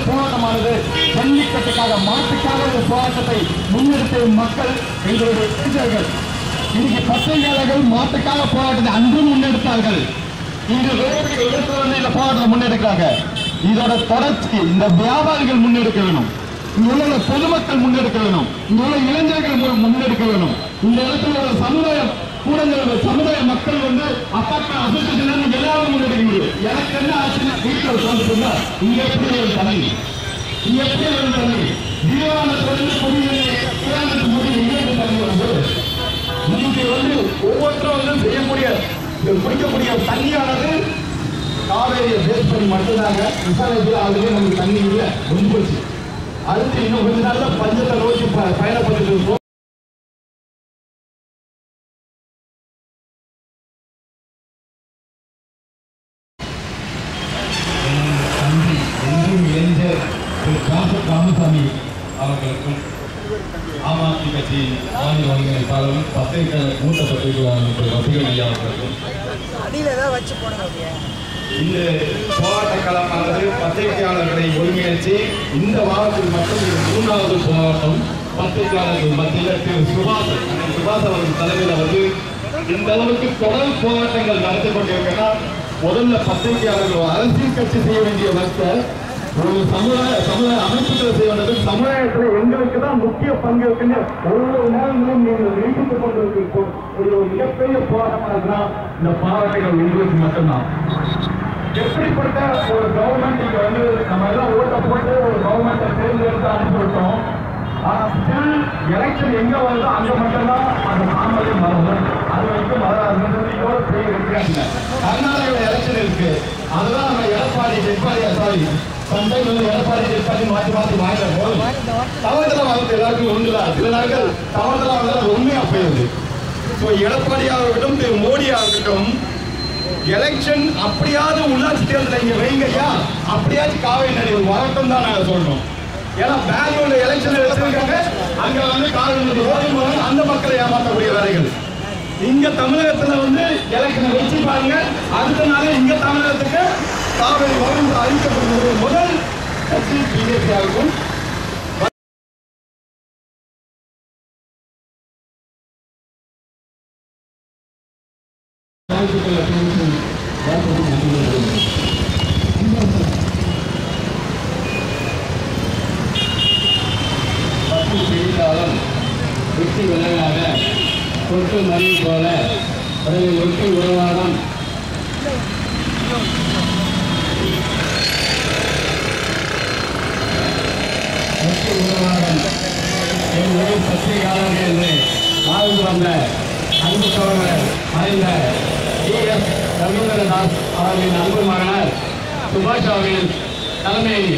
போராட்டமானது ஜல்லிக்கட்டுக்காக மாட்டுக்காக ஒரு போராட்டத்தை முன்னெடுத்த மக்கள் எங்களுடைய இளைஞர்கள் இன்னைக்கு பத்திரிகையாளர்கள் மாட்டுக்காக போராட்டத்தை அன்றும் முன்னெடுத்தார்கள் இன்று ரோடுகள் எடுத்து வந்து இந்த போராட்டத்தை முன்னெடுக்கிறாங்க இதோட தொடர்ச்சி இந்த வியாபாரிகள் முன்னெடுக்க வேணும் இங்க உள்ள பொதுமக்கள் முன்னெடுக்க வேணும் இங்க உள்ள இளைஞர்கள் மு- முன்னெடுக்க வேணும் இந்த இடத்துல உள்ள சமுதாயம் கூடங்கள் சமுதாய மக்கள் வந்து அப்பார்ட்மெண்ட் அசோசியேஷன் எல்லாரும் முன்னெடுக்க முடியும் எனக்கு என்ன ஆச்சுன்னா வீட்டில் உட்காந்துருந்தா இங்க எப்படி ஒரு தண்ணி இங்க எப்படி ஒரு தண்ணி தீவானத்திலிருந்து குடிநீர் புராணத்துக்கு முடிவு இங்கே இருந்து தண்ணி வருது இன்னைக்கு வந்து ஒவ்வொருத்தரும் வந்து செய்யக்கூடிய இந்த குடிக்கக்கூடிய தண்ணியானது காவேரியை பேஸ் பண்ணி மட்டும்தாங்க விசாரணையில் ஆல்ரெடி நமக்கு தண்ணி இல்லை ரொம்ப போச்சு அடுத்து இன்னும் கொஞ்ச நாள்ல பஞ்சத்தை நோக்கி ப- பயணப்பட்டு இருக்கோம் தம்பி என்றும் இளைஞர் திரு காச ராமசாமி அவர்களுக்கும் ஆம் ஆத்மி கட்சியின் மாநில ஒருங்கிணைப்பாளரும் பத்திரிகையாளர் மூத்த பத்திரிகையாளர் திரு ரசிகன் ஐயா அவர்களுக்கும் அடியில் ஏதாவது வச்சு போடுங்க அப்படியே இந்த போராட்ட களமானது பத்திரிகையாளர்களை ஒருங்கிணைச்சு இந்த வாரத்தில் மட்டும் இது மூன்றாவது போராட்டம் பத்திரிகையாளர்கள் மத்தியில் திரு சுபாஷ் அண்ணன் சுபாஷ் அவர்கள் தலைமையில் வந்து இந்த அளவுக்கு தொடர் போராட்டங்கள் நடத்தி கொண்டிருக்கிறா முதல்ல பத்திரிகையாளர்கள் அரசியல் கட்சி செய்ய வேண்டிய வர்க்க ஒரு சமுதாய சமுதாய அமைப்புகளை செய்ய வேண்டியது சமுதாயத்தில் எங்களுக்கு தான் முக்கிய பங்கு இருக்குன்னு ஒவ்வொரு நேரங்களும் நீங்கள் நீட்டித்துக் கொண்டிருக்க ஒரு மிகப்பெரிய போராட்டமாக இருக்குன்னா இந்த பாராட்டுகள் உங்களுக்கு மட்டும்தான் எப்படிப்பட்ட ஒரு கவர்மெண்ட் இங்க வந்து நம்ம எல்லாம் ஓட்ட போட்டு ஒரு கவர்மெண்ட்டை தேர்ந்தெடுத்து அனுப்பிவிட்டோம் ஆனா ஸ்டில் எலெக்ஷன் எங்க வருதோ அங்க மட்டும்தான் அந்த தாமதம் வரும் அது வரைக்கும் வராதுன்றது இதோட பெரிய வித்தியாசம் கர்நாடகாவில் எலெக்ஷன் இருக்கு அதுதான் நம்ம எடப்பாடி எடப்பாடி சாரி சண்டை வந்து எடப்பாடி எடப்பாடி மாற்றி மாற்றி வாங்கிட போதும் தவறுதலாம் வந்து எல்லாருக்கும் ஒன்றுதான் சில நாட்கள் தவறுதலாம் வந்து உண்மையா போயிருது ஸோ எடப்பாடியாக இருக்கட்டும் திரு மோடியாக இருக்கட்டும் எலெக்ஷன் அப்படியாவது உள்ளாட்சி தேர்தல் இங்க வைங்கய்யா அப்படியாச்சும் காவேரி நடிகர் வரட்டும் தான் நாங்க சொல்றோம் ஏன்னா பெங்களூர்ல எலெக்ஷன் வச்சிருக்காங்க அங்க வந்து காவேரி நதி ஓடும் போது அந்த மக்களை ஏமாற்றக்கூடிய வேலைகள் இங்க தமிழகத்துல வந்து எலெக்ஷன் வச்சு பாருங்க அடுத்த நாள் இங்க தமிழகத்துக்கு காவேரி வரும் என்று அறிவிக்கப்படுகிறது முதல் கட்சி பிஜேபி ஆகும் வாழ்த்துக்களை தெரிவித்து வாழ்த்துக்களை நன்றி கூறுகிறேன். பத்து செய்தாலும் வெற்றி விலகாத தொட்டு மறிவு போல பிறகு ஒட்டு உறவாடம் ஒட்டு உறவாடம் என் உயிர் பத்திரிகையாளர்கள் என்று வாழ்ந்து வந்த அன்பு சோழர் மறைந்த டி எஸ் ரவீந்திரநாத் அவர்களின் அன்பு மகனர் சுபாஷ் அவர்களின் தலைமையில்